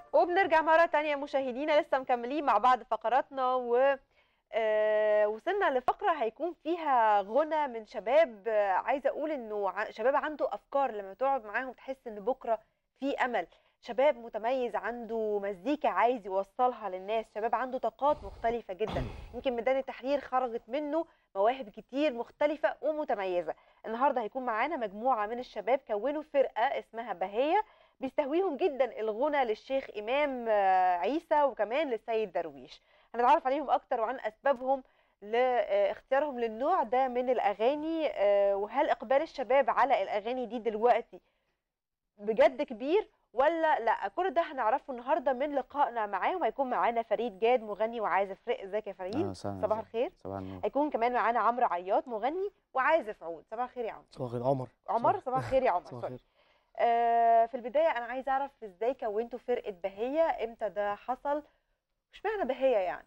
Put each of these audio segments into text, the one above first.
وبنرجع مرة تانية مشاهدينا لسه مكملين مع بعض فقراتنا و آه، وصلنا لفقرة هيكون فيها غنى من شباب آه، عايزة أقول إنه ع- شباب عنده أفكار لما تقعد معاهم تحس إن بكرة في أمل شباب متميز عنده مزيكا عايز يوصلها للناس شباب عنده طاقات مختلفة جدا يمكن ميدان التحرير خرجت منه مواهب كتير مختلفة ومتميزة النهاردة هيكون معانا مجموعة من الشباب كونوا فرقة اسمها بهية بيستهويهم جدا الغنى للشيخ إمام آه، عيسى وكمان للسيد درويش هنتعرف عليهم أكتر وعن أسبابهم لاختيارهم للنوع ده من الأغاني آه، وهل إقبال الشباب على الأغاني دي دلوقتي بجد كبير ولا لا كل ده هنعرفه النهارده من لقائنا معاهم هيكون معانا فريد جاد مغني وعازف رق ازيك يا فريد أهلا وسهلا صباح ازيك؟ الخير صباح النور هيكون كمان معانا عمرو عياط مغني وعازف عود صباح الخير يا عمرو صباح الخير عمر عمر صباح الخير يا عمر صباح سوري الخير آه في البدايه انا عايزه اعرف ازاي كونتوا فرقه بهيه امتى ده حصل اشمعنى بهيه يعني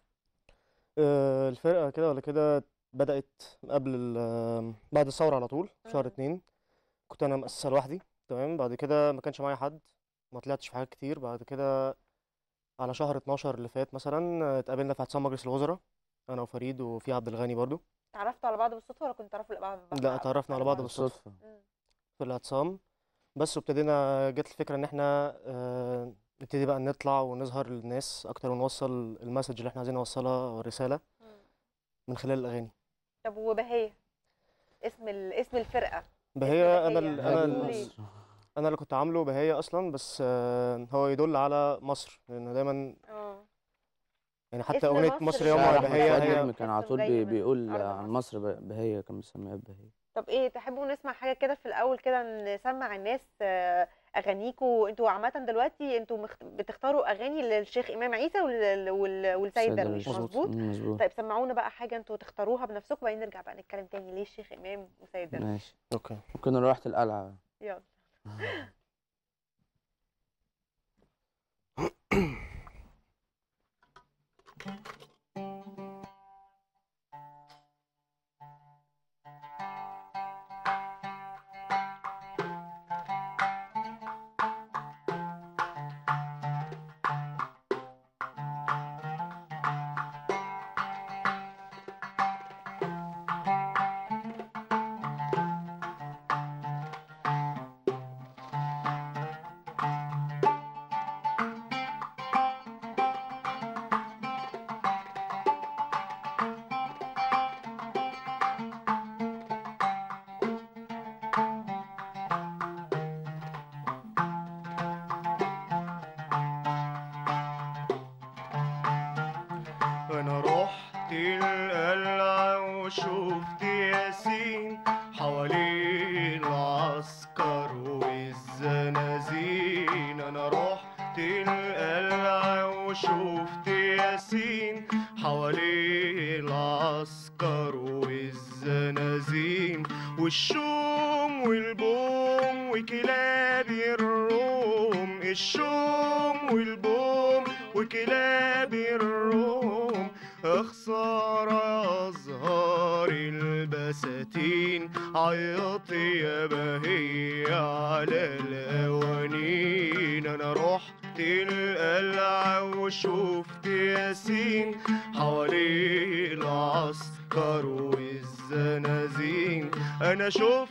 آه، الفرقة كده ولا كده بدأت قبل ال- بعد الثورة على طول في شهر مم. اتنين كنت أنا مؤسسها لوحدي تمام بعد كده ما كانش معايا حد ما طلعتش في حاجات كتير بعد كده على شهر 12 اللي فات مثلا آه، اتقابلنا في اعتصام مجلس الوزراء أنا وفريد وفي عبد الغني برضو تعرفتوا على بعض بالصدفه ولا كنتوا تعرفوا بعض لا اتعرفنا على بعض بالصدفة مم. في الاعتصام بس وابتدينا جت الفكرة إن احنا آه، نبتدي بقى نطلع ونظهر للناس أكتر ونوصل المسج اللي احنا عايزين نوصلها والرسالة مم. من خلال الأغاني طب وبهيه اسم ال... اسم الفرقه بهية أنا بهية. ال- أنا بهية. ال- ليه؟ انا اللي كنت عامله بهية اصلا بس آه، هو يدل على مصر لان دايما اه يعني حتى اسم اغنيه مصر مصر ده يوم شاعر أحمد احمد بهية فؤاد هي- نجم هي كان على اسم طول جاي بي- من بيقول أرض عن مصر. مصر ب- بهية كان بيسميها بهية طب ايه تحبوا نسمع حاجه كده في الاول كده نسمع الناس آه، اغانيكوا انتوا عامه دلوقتي انتوا مخت... بتختاروا اغاني للشيخ امام عيسى وال... وال... والسيد سيد درويش درويش. مظبوط مم، مظبوط طيب سمعونا بقى حاجه انتوا تختاروها بنفسكم وبعدين نرجع بقى نتكلم تاني ليه الشيخ امام وسيد درويش ماشي اوكي ممكن نروح رحت القلعة يلا انا رحت القلعة وشفت ياسين حواليه العسكر والزنازين انا رحت القلعة وشفت ياسين حواليه العسكر والزنازين والشوم والبوم وكلاب الروم الشوم والبوم وكلاب الروم خسارة أزهار البساتين عيط يا بهية على القوانين أنا رحت القلعة وشفت ياسين حواليه العسكر والزنازين أنا شفت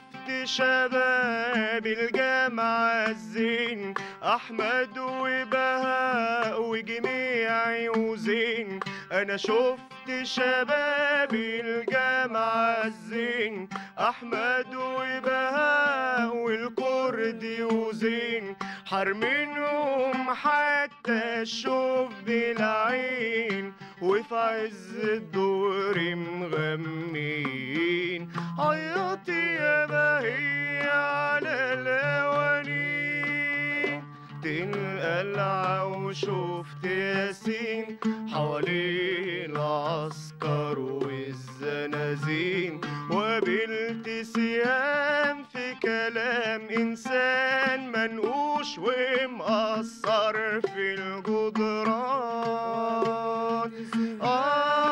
شباب الجامعة الزين أحمد وبهاء وجميع وزين أنا شفت شباب الجامعة الزين أحمد وبهاء والكرد وزين حرمنهم حتى الشوف بالعين وفي عز الدور مغمين عيطي يا بهية على الأوانين القلعة وشفت ياسين حواليه العسكر والزنازين وقابلت سهام في كلام إنسان منقوش ومقصر في الجدران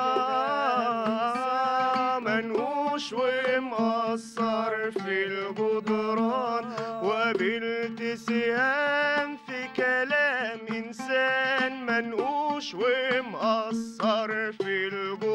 آه منقوش ومقصر في الجدران وقابلت سهام في كلام كلام إنسان منقوش ومقصر في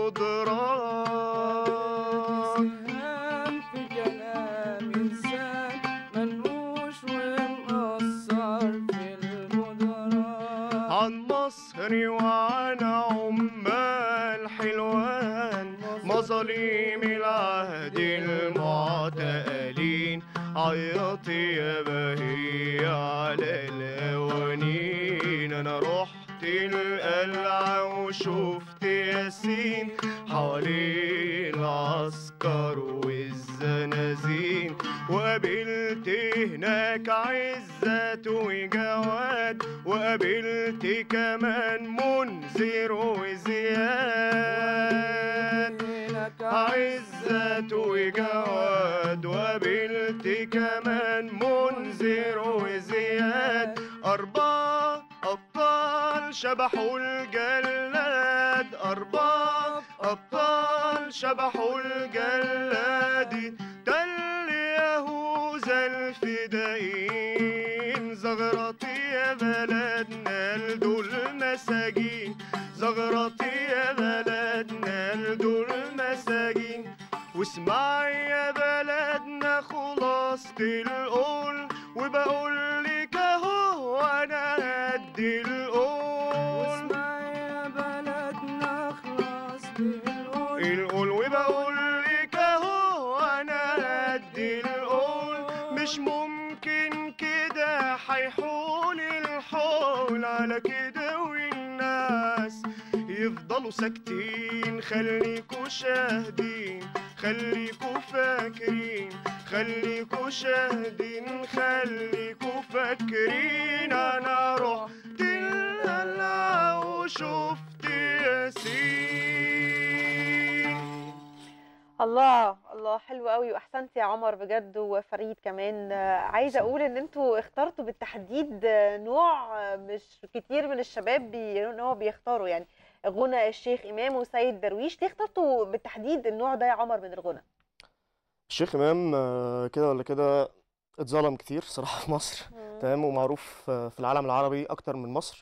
الجدران سهام في كلام إنسان منقوش ومقصر في الجدران عن مصر وعن عمال حلوان مظالم العهد المعتقلين عيطي يا بهي على القوانين انا رحت القلعة وشفت ياسين حواليه العسكر والزنازين وقابلت هناك عزت وجواد وقابلت كمان منذر وزياد عزت وجواد وقابلت كمان منذر وزياد أربعة أبطال شبحوا الجلاد أربعة أبطال شبحوا الجلاد تل يهوذا الفدائين زغرتي يا بلدنا لدول مساجين زغرتي يا بلدنا لدول مساجين واسمعي يا بلدنا خلاصة القول وبقول لك اهو انا قد القول واسمع يا بلدنا خلاص بالقول القول وبقول لك اهو انا قد القول مش ممكن كده هيحول الحول على كده والناس يفضلوا ساكتين خليكوا شاهدين خليكوا فاكرين خليكوا شاهدين خليكوا فاكرين انا رحت القلعة وشفت ياسين الله الله حلو قوي واحسنت يا عمر بجد وفريد كمان آه، عايزه اقول ان انتوا اخترتوا بالتحديد آه، نوع آه، مش كتير من الشباب بي... ان هو بيختاروا يعني غنى الشيخ امام وسيد درويش ليه اخترتوا بالتحديد النوع ده يا عمر من الغنى الشيخ إمام آه، كده ولا كده اتظلم كتير صراحة في مصر تمام ومعروف آه، في العالم العربي أكتر من مصر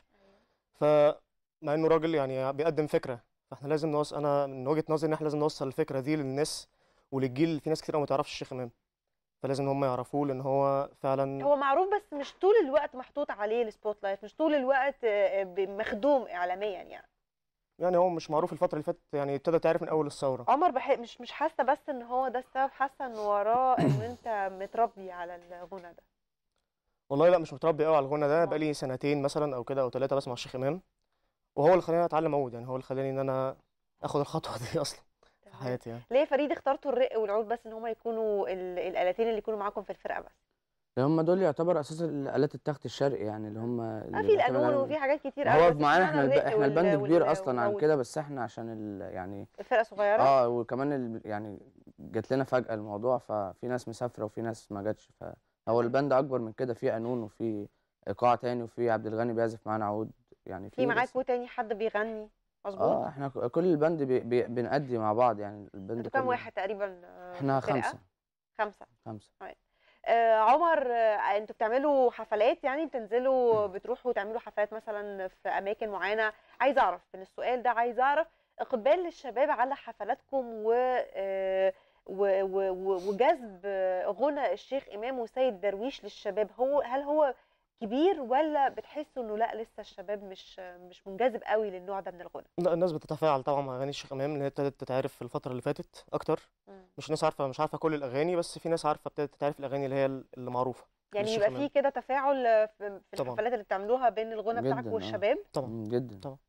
فمع إنه راجل يعني بيقدم فكرة فإحنا لازم نوصل أنا من وجهة نظري إن إحنا لازم نوصل الفكرة دي للناس وللجيل في ناس كتير أوي ما تعرفش الشيخ إمام فلازم هم يعرفوه لأن هو فعلا هو معروف بس مش طول الوقت محطوط عليه السبوت لايت مش طول الوقت آه، ب- مخدوم اعلاميا يعني يعني هو مش معروف الفترة اللي فاتت يعني ابتدى تعرف من أول الثورة عمر بح... مش مش حاسه بس ان هو ده السبب حاسه ان وراه ان انت متربي على الغنى ده والله لا مش متربي قوي على الغنى ده أمال؟ بقالي سنتين مثلا او كده او ثلاثه بسمع الشيخ امام وهو اللي خلاني اتعلم عود يعني هو اللي خلاني ان انا اخد الخطوه دي اصلا في تمام. حياتي يعني ليه يا فريد اخترتوا الرق والعود بس ان هما يكونوا ال- الالتين اللي يكونوا معاكم في الفرقه بس اللي هم دول يعتبر اساس الالات التخت الشرقي يعني اللي هم اه اللي في بيعتمد القانون عليهم. وفي حاجات كتير ما قوي هو بس معانا اشمعنى احنا الب... الرق احنا وال- البند كبير وال- اصلا عن والعود؟ كده بس احنا عشان ال... يعني الفرقه صغيره اه وكمان ال... يعني جات لنا فجأة الموضوع ففي ناس مسافرة وفي ناس ما جاتش فهو البند اكبر من كده في قانون وفي ايقاع تاني وفي عبد الغني بيعزف معانا عود يعني في بس- معاكوا تاني حد بيغني مظبوط اه احنا ك- كل البند بي... بي... بنأدي مع بعض يعني البند انتوا كام كله. واحد تقريبا آه، احنا في الفرقة؟ خمسة خمسه خمسة آه عمر آه انتوا بتعملوا حفلات يعني بتنزلوا بتروحوا تعملوا حفلات مثلا في اماكن معينه عايزه اعرف من السؤال ده عايزه اعرف اقبال الشباب على حفلاتكم و آه، و- و- و- وجذب آه، غنى الشيخ امام وسيد درويش للشباب هو هل هو كبير ولا بتحسوا انه لا لسه الشباب مش مش منجذب قوي للنوع ده من الغنى لا الناس بتتفاعل طبعا مع اغاني الشيخ امام لان هي ابتدت تتعرف في الفتره اللي فاتت اكتر مش ناس عارفه مش عارفه كل الاغاني بس في ناس عارفه ابتدت تتعرف الاغاني اللي هي اللي معروفه يعني للشيخ يبقى إمام. في كده تفاعل في في طبعاً. الحفلات اللي بتعملوها بين الغنى جداً، بتاعكم آه. والشباب طبعا مم، جدا طبعا.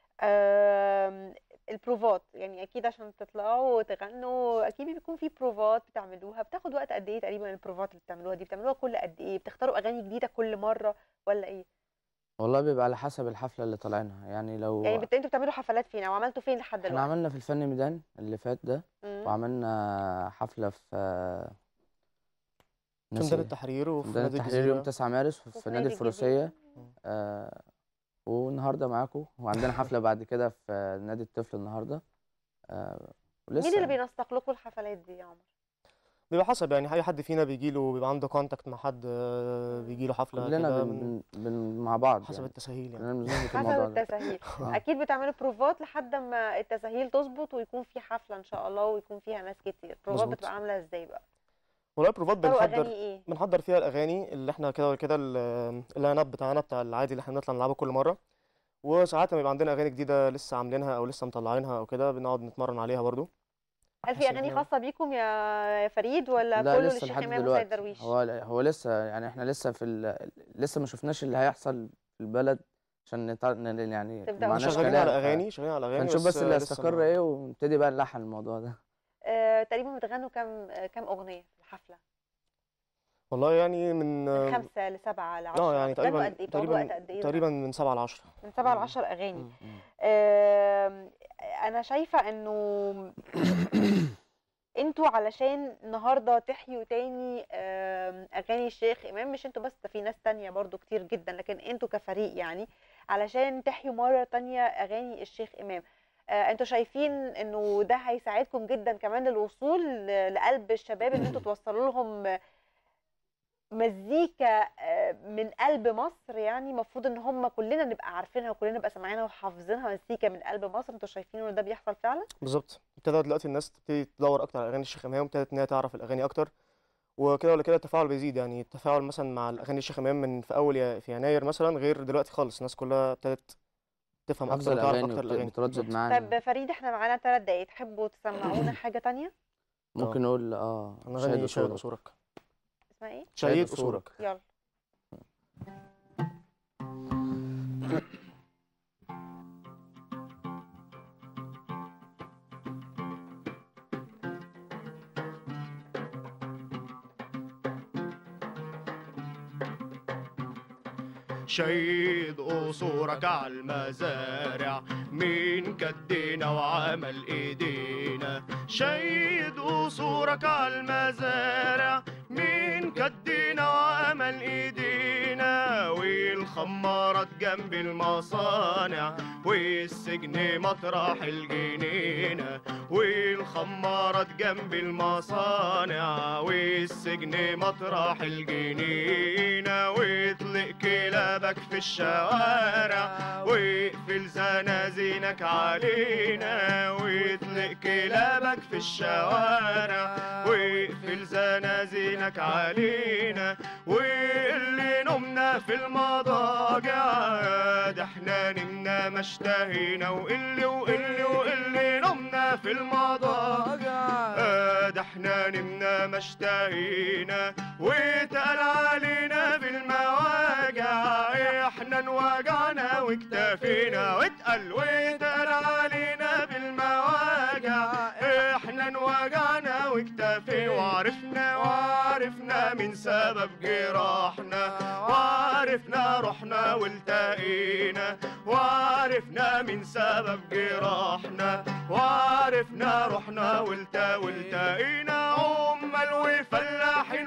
آم، البروفات يعني اكيد عشان تطلعوا وتغنوا اكيد بيكون في بروفات بتعملوها بتاخد وقت قد ايه تقريبا البروفات اللي بتعملوها دي بتعملوها كل قد ايه بتختاروا اغاني جديده كل مره ولا ايه والله بيبقى على حسب الحفلة اللي طالعينها يعني لو يعني بت... انتوا بتعملوا حفلات فين او عملتوا فين لحد احنا دلوقتي عملنا في الفن ميدان اللي فات ده مم. وعملنا حفلة في في ناسي ميدان إيه؟ التحرير وفي ميدان نادي التحرير يوم الجزيره 9 مارس وفي في نادي نادي الجزيرة. الفروسية آه والنهارده معاكم وعندنا حفلة بعد كده في نادي الطفل النهارده آه ولسه مين اللي يعني. بينسق لكم الحفلات دي يا عمر بيبقى حسب يعني اي حد فينا بيجي له بيبقى عنده كونتاكت مع حد آه، بيجي له حفله كلنا كده بن من بن بن مع بعض حسب يعني التساهيل يعني كلنا بنظبط حسب الموضوع ده التساهيل آه. اكيد بتعملوا بروفات لحد ما التساهيل تظبط ويكون في حفله ان شاء الله ويكون فيها ناس كتير بروفات مظبوط. بتبقى عامله ازاي بقى والله البروفات بتختاروا بنحضر اغاني ايه بنحضر فيها الاغاني اللي احنا كده ولا كده ال- اللاين اب بتاعنا بتاع العادي اللي احنا بنطلع نلعبه كل مره وساعات لما يبقى عندنا اغاني جديده لسه عاملينها او لسه مطلعينها او كده بنقعد نتمرن عليها برضو هل في حسب اغاني يعني. خاصه بيكم يا يا فريد ولا لا كله لسه للشيخ لحد امام وسيد دلوقتي درويش هو هو لسه يعني احنا لسه في ال... لسه ما شفناش اللي هيحصل في البلد عشان نتع... ن- يعني تبدأوا معناش شغالين كلام على ف- اغاني شغالين على اغاني فنشوف بس اللي لسه هيستقر ما- ايه ونبتدي بقى نلحن الموضوع ده آه، تقريبا بتغنوا كام آه، كام اغنيه في الحفله والله يعني من من خمسه لسبعه لعشره اه يعني بتغنوا تقريبا قد ايه بتقعدوا وقت تقريبا قد ايه تقريبا من سبعة لعشرة من سبعه لعشر اغاني مم. آم، انا شايفه انه انتوا علشان النهارده تحيوا تاني آم، اغاني الشيخ امام مش انتوا بس ده في ناس تانية برضو كتير جدا لكن انتوا كفريق يعني علشان تحيوا مره تانية اغاني الشيخ امام آه، انتوا شايفين انه ده هيساعدكم جدا كمان للوصول ل- لقلب الشباب ان انتوا توصلوا لهم مزيكا آه، من قلب مصر يعني المفروض ان هم كلنا نبقى عارفينها وكلنا نبقى سامعينها وحافظينها مزيكا من قلب مصر انتوا شايفين ان ده بيحصل فعلا بالظبط ابتدى دلوقتي الناس تبتدي تدور اكتر على اغاني الشيخ امام وابتدت ان هي تعرف الاغاني اكتر وكده ولا كده التفاعل بيزيد يعني التفاعل مثلا مع الاغاني الشيخ امام من في اول يا- في يناير مثلا غير دلوقتي خالص الناس كلها ابتدت تفهم حافظة اكتر وتعرف الاغاني اكتر الاغاني وبتردد بالظبط. معانا طب فريد احنا معانا ثلاث دقايق تحبوا تسمعونا حاجه تانية ممكن نقول اه انا شاهد غني شاهد وصورك اصورك اسمها ايه شاهد شهيد وصورك. اصورك يلا شيد قصورك على المزارع مين كدينا وعمل ايدينا شيد قصورك على المزارع مين كدينا وعمل ايدينا والخمارات جنب المصانع والسجن مطرح الجنينة والخمارات جنب المصانع والسجن مطرح الجنينة واطلق كلابك في الشوارع واقفل زنازينك علينا واطلق كلابك في الشوارع واقفل زنازينك علينا واللي نمنا في المضاجع ده احنا نمنا ما اشتهينا واللي واللي واللي نمنا في المضاجع ده احنا نمنا ما اشتهينا واتقال علينا بالمواجع احنا انوجعنا واكتفينا واتقال واتقال علينا بالمواجع احنا انوجعنا واكتفينا وعرفنا وعرفنا من سبب جراحنا وعرفنا رحنا والتقينا وعرفنا من سبب جراحنا وعرفنا رحنا والتا والتقينا عمال وفلاحين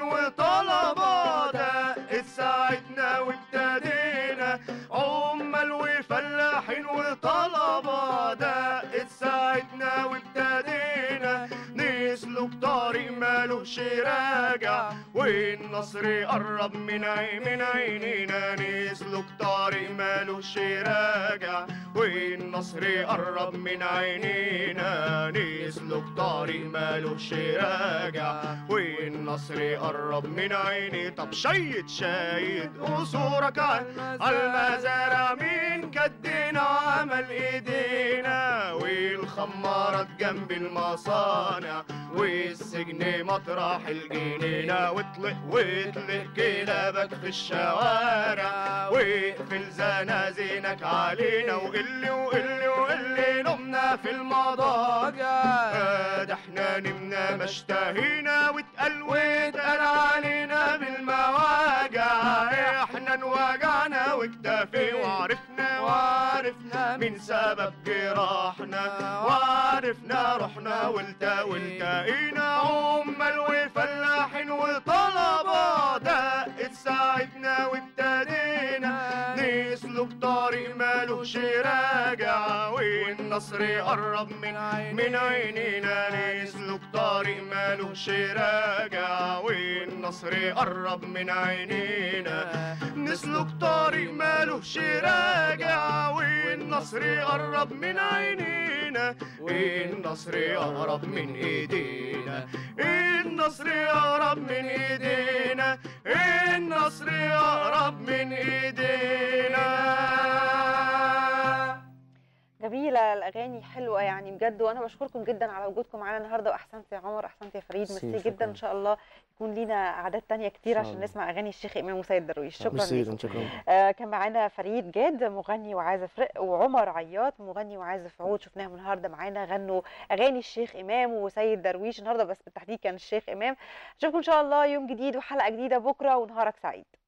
وطلبة دقت ساعتنا وابتدينا عمال وفلاحين وطلبة دقت ساعتنا وابتدينا نسلك طريق مالوش راجع والنصر قرب من عين من عينينا نسلك طريق مالوش راجع والنصر قرب من عينينا نسلك طريق مالوش راجع والنصر قرب من عيني طب شيد شيد قصورك على المزارع مين كدينا وعمل ايدينا والخمارات جنب المصانع والسجن مطرح الجنينة واطلق واطلق كلابك في الشوارع واقفل زنازينك علينا وقلي وقلي وقلي نمنا في المضاجع ده احنا نمنا ما اشتهينا واتقال واتقال علينا بالمواجع احنا انوجعنا واكتفي وعرفنا وعرفنا من سبب جراحنا وعرفنا رحنا والتا والتقينا عمال وفلاحين وطلبة دقت ساعتنا وابتدينا نسلك نسلك طريق مالوش راجع والنصر يقرب من من عينينا نسلك طريق مالوش راجع والنصر يقرب من عينينا نسلك طريق مالوش راجع والنصر يقرب من عينينا النصر يقرب من ايدينا النصر يقرب من ايدينا النصر يقرب من ايدينا جميله الاغاني حلوه يعني بجد وانا بشكركم جدا على وجودكم معانا النهارده واحسنت يا عمر احسنت يا فريد ميرسي، ميرسي جدا شكراً. ان شاء الله يكون لينا اعداد تانية كتير إن عشان شاء الله. نسمع اغاني الشيخ امام وسيد درويش شكرا ميرسي ليكم شكرا آه كان معانا فريد جاد مغني وعازف رق وعمر عياط مغني وعازف عود شفناهم النهارده معانا غنوا اغاني الشيخ امام وسيد درويش النهارده بس بالتحديد كان الشيخ امام اشوفكم ان شاء الله يوم جديد وحلقه جديده بكره ونهارك سعيد